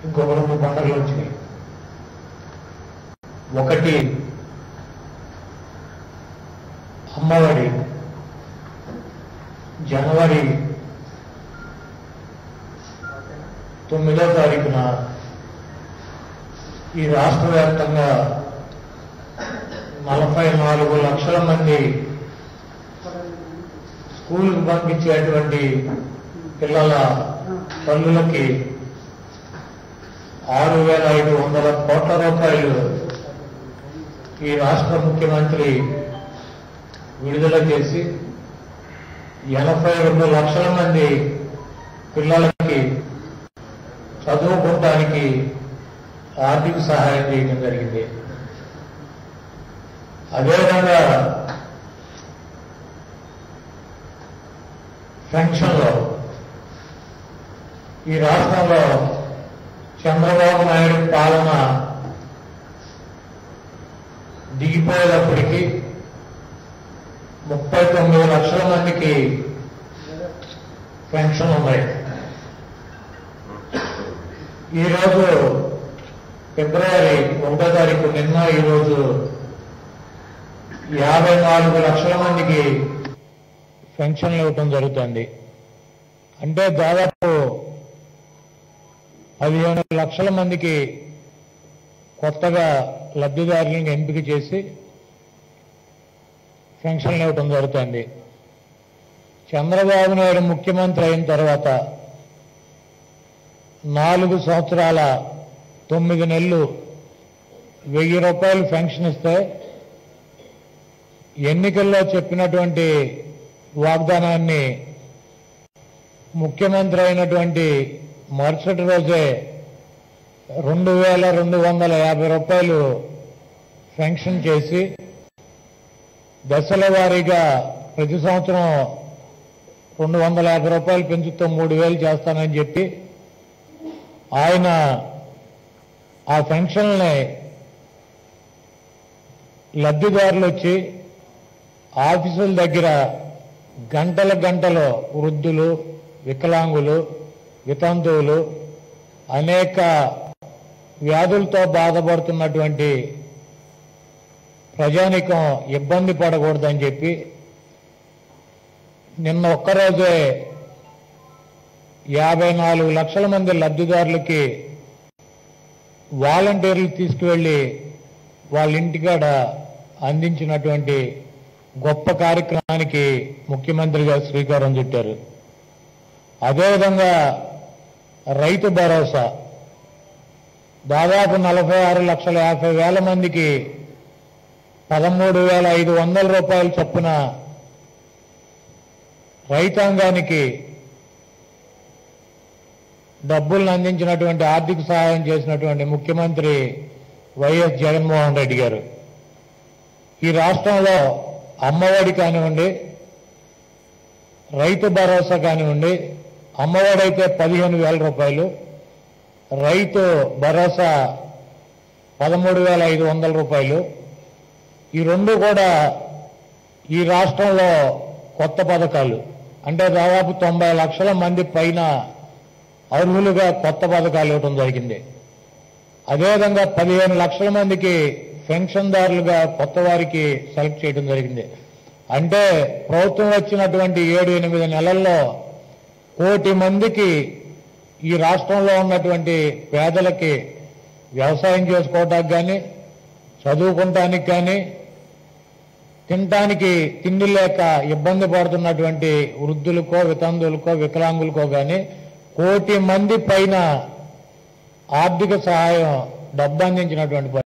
ఇంకొక రెండు పండుగలు వచ్చినాయి ఒకటి అమ్మఒడి జనవరి తొమ్మిదో తారీఖున ఈ రాష్ట్ర వ్యాప్తంగా నలభై నాలుగు లక్షల మంది స్కూల్కి పంపించేటువంటి పిల్లల తల్లులకి ఆరు వేల ఐదు వందల కోట్ల రూపాయలు ఈ రాష్ట్ర ముఖ్యమంత్రి విడుదల చేసి ఎనభై రెండు లక్షల మంది పిల్లలకి చదువుకోవడానికి ఆర్థిక సహాయం చేయడం జరిగింది అదేవిధంగా పెన్షన్లో ఈ రాష్ట్రంలో చంద్రబాబు నాయుడు పాలన దిగిపోయేటప్పటికి ముప్పై తొమ్మిది లక్షల మందికి పెన్షన్ ఉన్నాయి ఈరోజు ఫిబ్రవరి ఒకటో తారీఖు నిన్న ఈరోజు యాభై నాలుగు లక్షల మందికి పెన్షన్లు ఇవ్వటం జరుగుతుంది అంటే దాదాపు పదిహేను లక్షల మందికి కొత్తగా లబ్ధిదారులను ఎంపిక చేసి పెన్షన్లు ఇవ్వటం జరుగుతుంది చంద్రబాబు నాయుడు ముఖ్యమంత్రి అయిన తర్వాత నాలుగు సంవత్సరాల తొమ్మిది నెలలు వెయ్యి రూపాయలు పెన్షన్ ఇస్తే ఎన్నికల్లో చెప్పినటువంటి వాగ్దానాన్ని ముఖ్యమంత్రి అయినటువంటి మరుసటి రోజే రెండు వేల రెండు వందల యాభై రూపాయలు పెన్షన్ చేసి దశల వారీగా ప్రతి సంవత్సరం రెండు వందల యాభై రూపాయలు పెంచుతూ మూడు వేలు చేస్తానని చెప్పి ఆయన ఆ పెన్షన్ని లబ్ధిదారులు వచ్చి ఆఫీసుల దగ్గర గంటల గంటలు వృద్ధులు వికలాంగులు వితంతువులు అనేక వ్యాధులతో బాధపడుతున్నటువంటి ప్రజానికం ఇబ్బంది పడకూడదని చెప్పి నిన్న ఒక్కరోజే యాభై నాలుగు లక్షల మంది లబ్ధిదారులకి వాలంటీర్లు తీసుకువెళ్ళి వాళ్ళ ఇంటికాడ అందించినటువంటి గొప్ప కార్యక్రమానికి ముఖ్యమంత్రి గారు శ్రీకారం చుట్టారు అదేవిధంగా రైతు భరోసా దాదాపు నలభై ఆరు లక్షల యాభై వేల మందికి పదమూడు వేల ఐదు వందల రూపాయల చొప్పున రైతాంగానికి డబ్బులను అందించినటువంటి ఆర్థిక సహాయం చేసినటువంటి ముఖ్యమంత్రి వైఎస్ జగన్మోహన్ రెడ్డి గారు ఈ రాష్ట్రంలో అమ్మఒడి కానివ్వండి రైతు భరోసా కానివ్వండి అమ్మఒడి అయితే పదిహేను వేల రూపాయలు రైతు భరోసా పదమూడు వేల ఐదు వందల రూపాయలు ఈ రెండు కూడా ఈ రాష్ట్రంలో కొత్త పథకాలు అంటే దాదాపు తొంభై లక్షల మంది పైన అర్హులుగా కొత్త పథకాలు ఇవ్వడం జరిగింది అదేవిధంగా పదిహేను లక్షల మందికి పెన్షన్దారులుగా కొత్త వారికి సెలెక్ట్ చేయడం జరిగింది అంటే ప్రభుత్వం వచ్చినటువంటి ఏడు ఎనిమిది నెలల్లో కోటి మందికి ఈ రాష్ట్రంలో ఉన్నటువంటి పేదలకి వ్యవసాయం చేసుకోవటానికి కానీ చదువుకుంటానికి కానీ తినటానికి తిండి లేక ఇబ్బంది పడుతున్నటువంటి వృద్ధులకో వితంతువులకో వికలాంగులకో కానీ కోటి మంది పైన ఆర్థిక సహాయం డబ్బు అందించినటువంటి